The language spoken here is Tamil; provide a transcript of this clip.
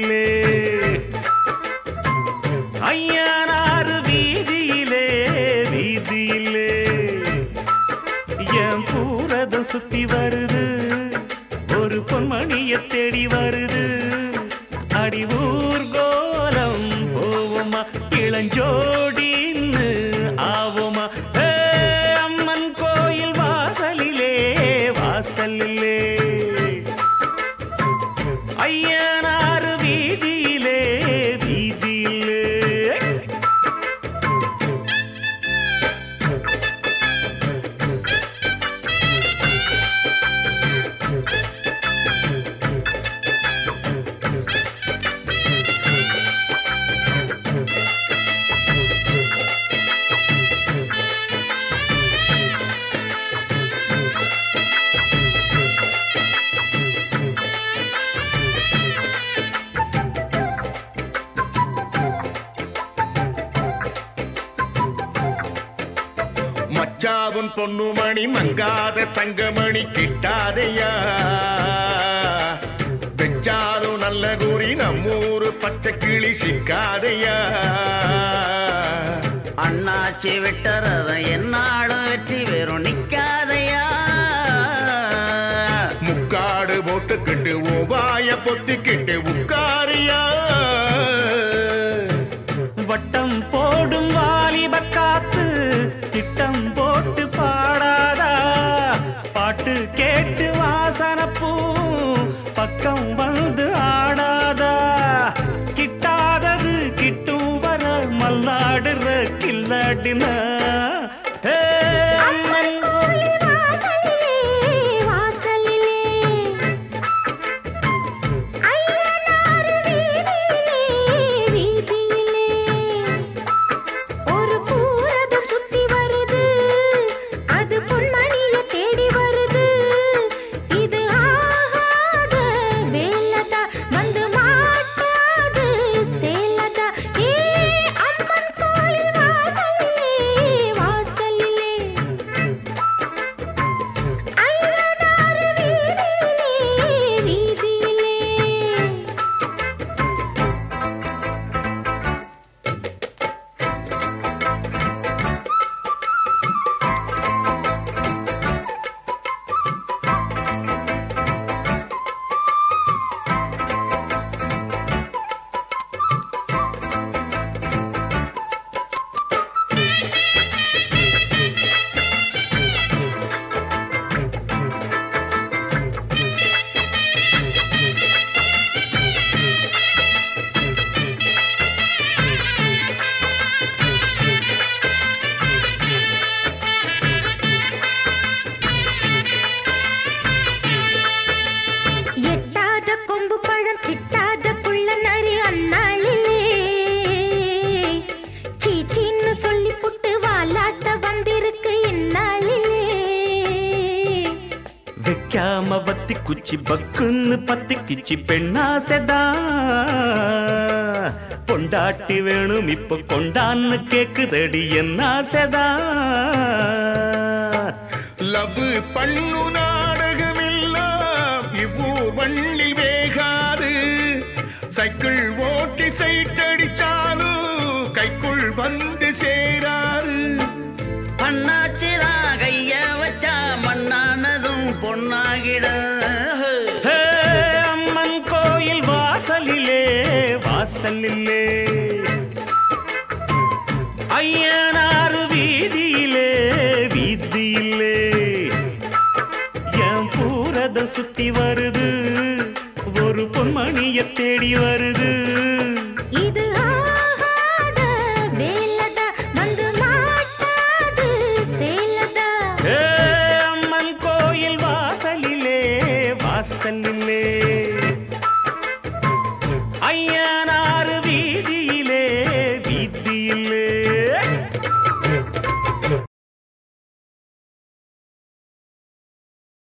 வாசலில்லே ஐயனாறு வீதியிலே வீதியிலே என் பூரதம் சுத்தி வருது ஒரு பொன்மணிய தேடி வருது அடி ஊர்கோலம் போவோமா இளஞ்சோடின்னு ஆவோமா ஏ, அம்மன் கோயில் வாசலிலே வாசலிலே ஐயனாறு வீதியிலே வீதியிலே மச்சாவும் பொன்னுமணி மங்காத தங்கமணி கிட்டாதையா வெச்சாலும் நல்ல கூறி நம்மூரு பச்சை கிளி சிக்காதையா அண்ணாச்சி விட்டறத என்னாலும் வெற்றி வெறும் நிக்காதையா முக்காடு போட்டுக்கிட்டு ஓவாய பொத்திக்கிட்டு உட்காரியா வட்டம் போடும் வாலிப காத்து திட்டம் போட்டு பாடாதா பாட்டு கேட்டு வாசனப்பூ பக்கம் வந்து ஆடாதா கிட்டாதது கிட்டும் வர மல்லாடுற கில்லாடினா ஹே, அம்மன் வாசலிலே வாசலிலே ஐயனார் வீதியிலே வீதியிலே ஒரு பூரதம் சுத்தி வருது அது பொன்மணிய தேடி வருது இது ஆகாத வேலதா வந்து மாட்டாது சேலதா ஏ அம்மன் கோயில் வாசலிலே வாசலிலே ஐயனார் வீதியிலே வீதியிலே எட்டாத கொம்பு பழம் கிட்டாத குள்ள நரி அந்நாளிலே சீச்சின்னு சொல்லி புட்டு வாலாட்ட வந்திருக்கு இந்நாளிலே வைக்காம வத்தி குச்சி பக்குன்னு பத்தி கிச்சி பெண்ணாசைதா பொண்டாட்டி வேணும் இப்ப கொண்டான்னு கேக்குதடி என்ன ஆசைதா லவ் பண்ணு நாடகமெல்லாம் இவ்வூர் வண்ணில் வேகாது சைக்கிள் ஓட்டி சைட்டடிச்சாலும் கைக்குள் வந்து சேராது அண்ணாச்சிதான் கைய வச்சா மண்ணானதும் பொன்னாகிட ஹே, அம்மன் கோயில் வாசலிலே வாசலிலே ஐயனாறு வீதியிலே வீதியிலே என் பூரதம் சுத்தி வருது ஒரு பொன்மணிய தேடி வருது இது ஆகாத வேலதா வந்து மாட்டாது சேலதா ஏ, அம்மன் கோயில் வாசலிலே வாசலிலே ஐயனார்